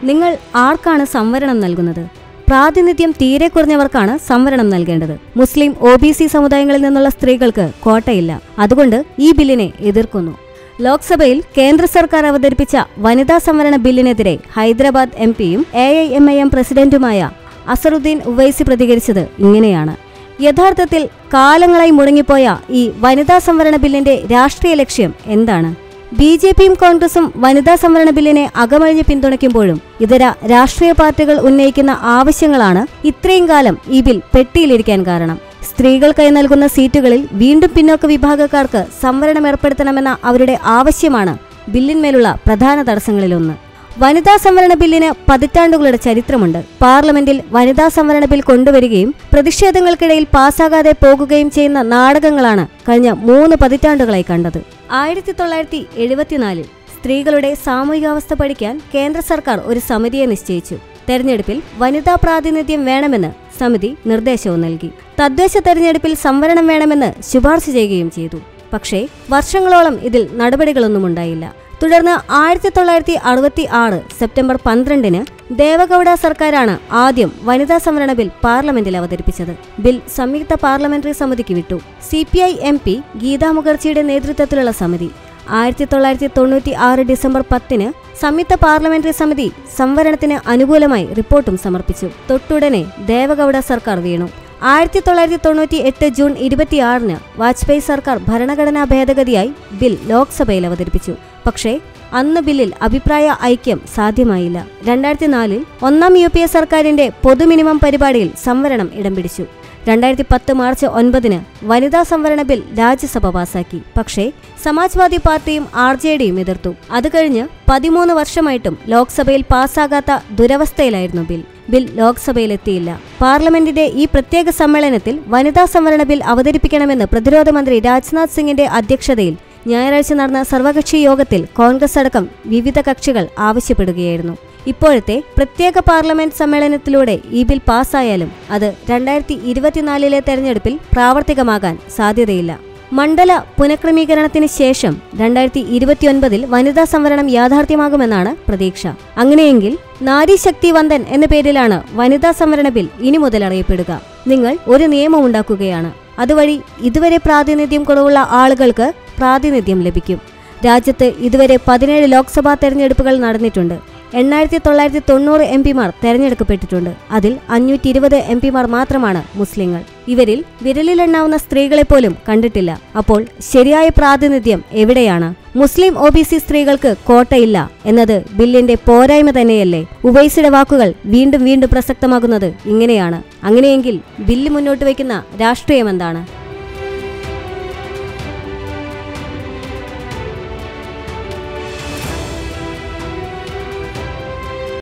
നിങ്ങൾ ആർക്കാണ് സംവരണം നൽകുന്നത് പ്രാതിനിധ്യം തീരെ കുറഞ്ഞവർക്കാണ് സംവരണം നൽകേണ്ടത് മുസ്ലിം ഒ ബി സി സമുദായങ്ങളിൽ നിന്നുള്ള സ്ത്രീകൾക്ക് കോട്ടയില്ല അതുകൊണ്ട് ഈ ബില്ലിനെ എതിർക്കുന്നു ലോക്സഭയിൽ കേന്ദ്ര സർക്കാർ അവതരിപ്പിച്ച വനിതാ സംവരണ ബില്ലിനെതിരെ ഹൈദരാബാദ് എം പിയും A I M I M പ്രസിഡന്റുമായ അസറുദ്ദീൻ ഉവൈസി പ്രതികരിച്ചത് ഇങ്ങനെയാണ് യഥാർത്ഥത്തിൽ കാലങ്ങളായി മുടങ്ങിപ്പോയ ഈ വനിതാ സംവരണ ബില്ലിന്റെ രാഷ്ട്രീയ ലക്ഷ്യം എന്താണ് ബി ജെ പിയും കോൺഗ്രസും വനിതാ സംവരണ ബില്ലിനെ അകമഴിഞ്ഞ് പിന്തുണയ്ക്കുമ്പോഴും ഇതര രാഷ്ട്രീയ പാർട്ടികൾ ഉന്നയിക്കുന്ന ആവശ്യങ്ങളാണ് ഇത്രയും കാലം ഈ ബിൽ പെട്ടിയിലിരിക്കാൻ കാരണം സ്ത്രീകൾക്കായി നൽകുന്ന സീറ്റുകളിൽ വീണ്ടും പിന്നോക്ക വിഭാഗക്കാർക്ക് സംവരണം ഏർപ്പെടുത്തണമെന്ന അവരുടെ ആവശ്യമാണ് ബില്ലിന്മേലുള്ള പ്രധാന തടസ്സങ്ങളിലൊന്ന് വനിതാ സംവരണ ബില്ലിന് പതിറ്റാണ്ടുകളുടെ ചരിത്രമുണ്ട് പാർലമെന്റിൽ വനിതാ സംവരണ ബിൽ കൊണ്ടുവരികയും പ്രതിഷേധങ്ങൾക്കിടയിൽ പാസ്സാകാതെ പോകുകയും ചെയ്യുന്ന നാടകങ്ങളാണ് കഴിഞ്ഞ മൂന്ന് പതിറ്റാണ്ടുകളായി കണ്ടത് ആയിരത്തി തൊള്ളായിരത്തി എഴുപത്തിനാലിൽ സ്ത്രീകളുടെ സാമൂഹികാവസ്ഥ പഠിക്കാൻ കേന്ദ്ര സർക്കാർ ഒരു സമിതിയെ നിശ്ചയിച്ചു തെരഞ്ഞെടുപ്പിൽ വനിതാ പ്രാതിനിധ്യം വേണമെന്ന് സമിതി നിർദ്ദേശവും നൽകി തദ്ദേശ തെരഞ്ഞെടുപ്പിൽ സംവരണം വേണമെന്ന് ശുപാർശ ചെയ്യുകയും ചെയ്തു പക്ഷേ വർഷങ്ങളോളം ഇതിൽ നടപടികളൊന്നും ഉണ്ടായില്ല തുടർന്ന് ആയിരത്തി തൊള്ളായിരത്തി അറുപത്തി ആറ് സെപ്റ്റംബർ പന്ത്രണ്ടിന് ദേവഗൌഡ സർക്കാരാണ് ആദ്യം വനിതാ സംവരണ ബിൽ പാർലമെന്റിൽ അവതരിപ്പിച്ചത് ബിൽ സംയുക്ത പാർലമെന്ററി സമിതിക്ക് വിട്ടു C P I M P Geeta മുഖർജിയുടെ നേതൃത്വത്തിലുള്ള സമിതി ആയിരത്തി തൊള്ളായിരത്തി തൊണ്ണൂറ്റി ആറ് ഡിസംബർ പത്തിന് സംയുക്ത പാർലമെന്ററി സമിതി സംവരണത്തിന് അനുകൂലമായി റിപ്പോർട്ടും സമർപ്പിച്ചു തൊട്ടുടനെ ദേവഗൌഡ സർക്കാർ വീണു ആയിരത്തി തൊള്ളായിരത്തി തൊണ്ണൂറ്റി എട്ട് ജൂൺ ഇരുപത്തിയാറിന് വാജ്പേയി സർക്കാർ ഭരണഘടനാ ഭേദഗതിയായി ബിൽ ലോക്സഭയിൽ അവതരിപ്പിച്ചു പക്ഷേ അന്ന് ബില്ലിൽ അഭിപ്രായ ഐക്യം സാധ്യമായില്ല രണ്ടായിരത്തി നാലിൽ ഒന്നാം യു പി എ സർക്കാരിന്റെ പൊതു മിനിമം പരിപാടിയിൽ സംവരണം ഇടം പിടിച്ചു രണ്ടായിരത്തി പത്ത് മാർച്ച് ഒൻപതിന് വനിതാ സംവരണ ബിൽ രാജ്യസഭ പാസാക്കി പക്ഷേ സമാജ്വാദി പാർട്ടിയും ആർ ജെ ഡിയും എതിർത്തു അത് കഴിഞ്ഞ് പതിമൂന്ന് വർഷമായിട്ടും ലോക്സഭയിൽ പാസ്സാകാത്ത ദുരവസ്ഥയിലായിരുന്നു ബിൽ ബിൽ ലോക്സഭയിലെത്തിയില്ല പാർലമെന്റിന്റെ ഈ പ്രത്യേക സമ്മേളനത്തിൽ വനിതാ സംവരണ ബിൽ അവതരിപ്പിക്കണമെന്ന് പ്രതിരോധ മന്ത്രി രാജ്നാഥ് സിംഗിന്റെ അധ്യക്ഷതയിൽ ഞായറാഴ്ച നടന്ന സർവകക്ഷി യോഗത്തിൽ കോൺഗ്രസ് അടക്കം വിവിധ കക്ഷികൾ ആവശ്യപ്പെടുകയായിരുന്നു ഇപ്പോഴത്തെ പ്രത്യേക പാർലമെന്റ് സമ്മേളനത്തിലൂടെ ഈ ബിൽ പാസ്സായാലും അത് രണ്ടായിരത്തി ഇരുപത്തിനാലിലെ തെരഞ്ഞെടുപ്പിൽ പ്രാവർത്തികമാകാൻ സാധ്യതയില്ല മണ്ഡല പുനഃക്രമീകരണത്തിന് ശേഷം രണ്ടായിരത്തി ഇരുപത്തിയൊൻപതിൽ വനിതാ സംവരണം യാഥാർത്ഥ്യമാകുമെന്നാണ് പ്രതീക്ഷ അങ്ങനെയെങ്കിൽ നാരീശക്തി വന്ദൻ എന്ന പേരിലാണ് വനിതാ സംവരണ ബിൽ ഇനി മുതൽ അറിയപ്പെടുക നിങ്ങൾ ഒരു നിയമം ഉണ്ടാക്കുകയാണ് അതുവഴി ഇതുവരെ പ്രാതിനിധ്യം കുറവുള്ള ആളുകൾക്ക് പ്രാതിനിധ്യം ലഭിക്കും രാജ്യത്ത് ഇതുവരെ പതിനേഴ് ലോക്സഭാ തെരഞ്ഞെടുപ്പുകൾ നടന്നിട്ടുണ്ട് എണ്ണായിരത്തി തൊള്ളായിരത്തി തൊണ്ണൂറ് എം പിമാർ തെരഞ്ഞെടുക്കപ്പെട്ടിട്ടുണ്ട് അതിൽ അഞ്ഞൂറ്റി ഇരുപത് എം പിമാർ മാത്രമാണ് മുസ്ലിങ്ങൾ ഇവരിൽ വിരലിലെണ്ണാവുന്ന സ്ത്രീകളെ പോലും കണ്ടിട്ടില്ല അപ്പോൾ ശരിയായ പ്രാതിനിധ്യം എവിടെയാണ് മുസ്ലിം ഒ ബി സി സ്ത്രീകൾക്ക് കോട്ടയില്ല എന്നത് ബില്ലിന്റെ പോരായ്മ തന്നെയല്ലേ ഉവൈസിയുടെ വാക്കുകൾ വീണ്ടും വീണ്ടും പ്രസക്തമാകുന്നത് ഇങ്ങനെയാണ് അങ്ങനെയെങ്കിൽ ബില്ല് മുന്നോട്ട് വയ്ക്കുന്ന രാഷ്ട്രീയം എന്താണ്